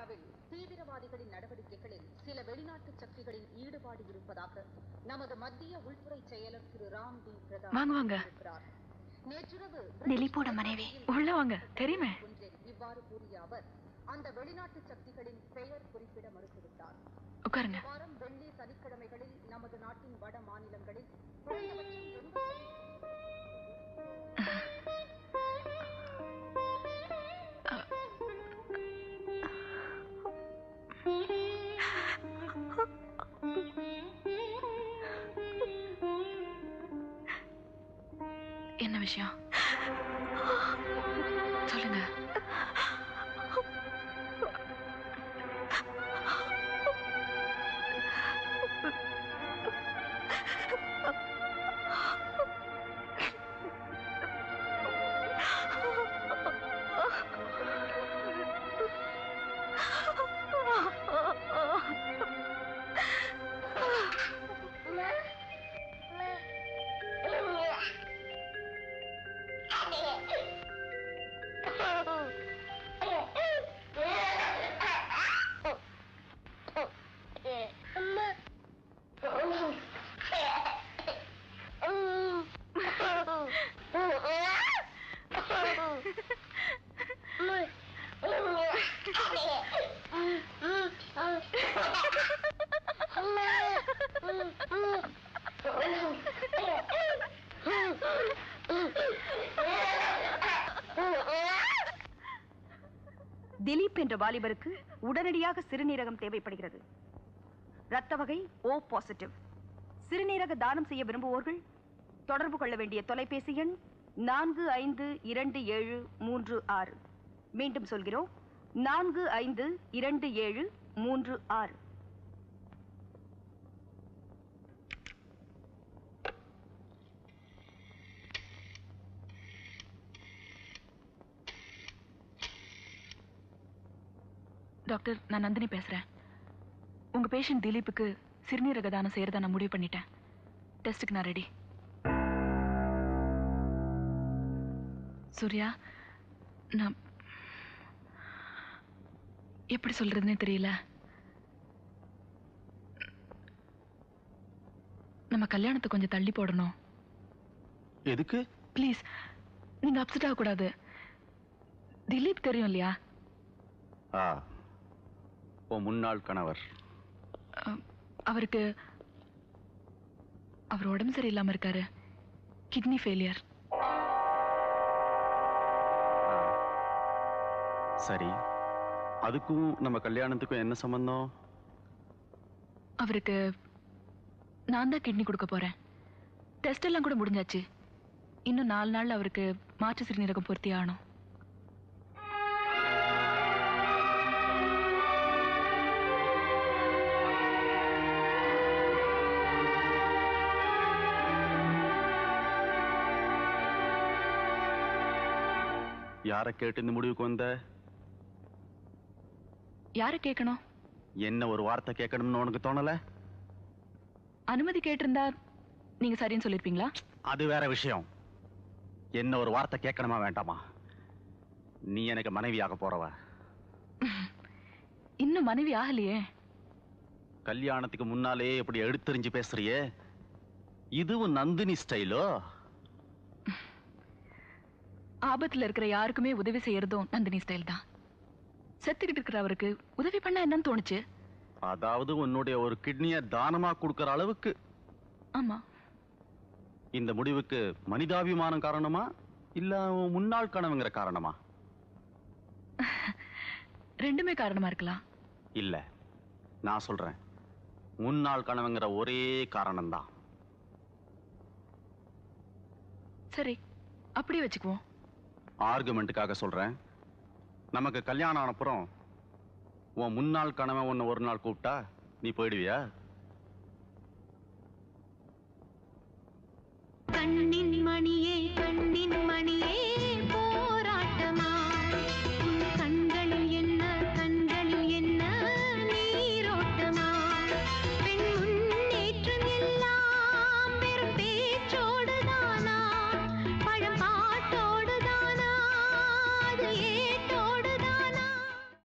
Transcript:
இந்தியாவில் தீவிரவாதிகளின் நடவடிக்கைகளில் சில வெளிநாட்டு சக்திகளின் ஈடுபாடு இருப்பதாக நமது மத்திய உள்துறை செயலர் திரு ராம் டி பிரதான் வாங்க, வாங்க. கூறியிருக்கிறார். நேற்றிரவு திலீப்போட மனைவி உள்ள வாங்க தெரியுமே ஒன்றில் இவ்வாறு கூறிய அவர் அந்த வெளிநாட்டு சக்திகளின் பெயர் குறிப்பிட மறுத்துவிட்டார் உட்காருங்க இந்த வாரம் வெள்ளி சனிக்கிழமைகளில் நமது நாட்டின் வட மாநிலங்களில் குறைந்தபட்சம் எண்பது என்ன விஷயம் சொல்லுங்க திலீப் என்ற வாலிபருக்கு உடனடியாக சிறுநீரகம் தேவைப்படுகிறது இரத்த வகை ஓ பாசிட்டிவ் சிறுநீரக தானம் செய்ய விரும்புவோர்கள் தொடர்பு கொள்ள வேண்டிய தொலைபேசி எண் நான்கு ஐந்து இரண்டு ஏழு மூன்று ஆறு மீண்டும் சொல்கிறோம் நான்கு ஐந்து இரண்டு ஏழு மூன்று ஆறு டாக்டர் நான் நந்தினி பேசுறேன் உங்க பேஷண்ட் திலீப்புக்கு சிறுநீரக தானம் செய்யறதா நான் முடிவு பண்ணிட்டேன் டெஸ்ட்டுக்கு நான் ரெடி சூர்யா நான் எப்படி சொல்றதுன்னே தெரியல நம்ம கல்யாணத்தை கொஞ்சம் தள்ளி போடணும் எதுக்கு ப்ளீஸ் நீங்க அப்செட் ஆகக்கூடாது திலீப் தெரியும் இல்லையா ஆ உன் முன்னாள் கணவர் அஹ், அவருக்கு அவர் உடம்பு சரியில்லாம இருக்காரு கிட்னி ஃபெயிலியர் சரி அதுக்கும் நம்ம கல்யாணத்துக்கும் என்ன சம்பந்தம் அவருக்கு நான் தான் கிட்னி கொடுக்க போறேன் டெஸ்ட் எல்லாம் கூட முடிஞ்சாச்சு இன்னும் நாலு நாள்ல அவருக்கு மாற்று சிறுநீரகம் பொருத்தி ஆகணும் யாரை கேட்டு இந்த முடிவுக்கு வந்த யாரை கேட்கணும் என்ன ஒரு வார்த்தை கேட்கணும்னு உனக்கு தோணல அனுமதி கேட்டிருந்தா நீங்க சரின்னு சொல்லிருப்பீங்களா அது வேற விஷயம் என்ன ஒரு வார்த்தை கேட்கணுமா வேண்டாமா நீ எனக்கு மனைவியாக போறவ இன்னும் மனைவி ஆகலையே கல்யாணத்துக்கு முன்னாலே இப்படி எடுத்தெறிஞ்சு பேசுறியே இதுவும் நந்தினி ஸ்டைலோ ஆபத்துல இருக்கிற யாருக்குமே உதவி செய்யறதும் நந்தினி ஸ்டைல் தான் செத்துக்கிட்டு இருக்கிற அவருக்கு உதவி பண்ணா என்னன்னு தோணுச்சு அதாவது உன்னுடைய ஒரு கிட்னியை தானமா கொடுக்கற அளவுக்கு ஆமா இந்த முடிவுக்கு மனிதாபிமானம் காரணமா இல்ல உன் முன்னாள் கனவுங்கிற காரணமா ரெண்டுமே காரணமா இருக்கலாம் இல்ல நான் சொல்றேன் முன்னாள் கனவுங்கிற ஒரே காரணம்தான் சரி அப்படியே வச்சுக்குவோம் ஆர்குமெண்ட்டுக்காக சொல்றேன் நமக்கு கல்யாணம் ஆனப்புறம் உன் முன்னாள் கணவன் உன்னை ஒரு நாள் கூப்பிட்டா நீ போயிடுவியா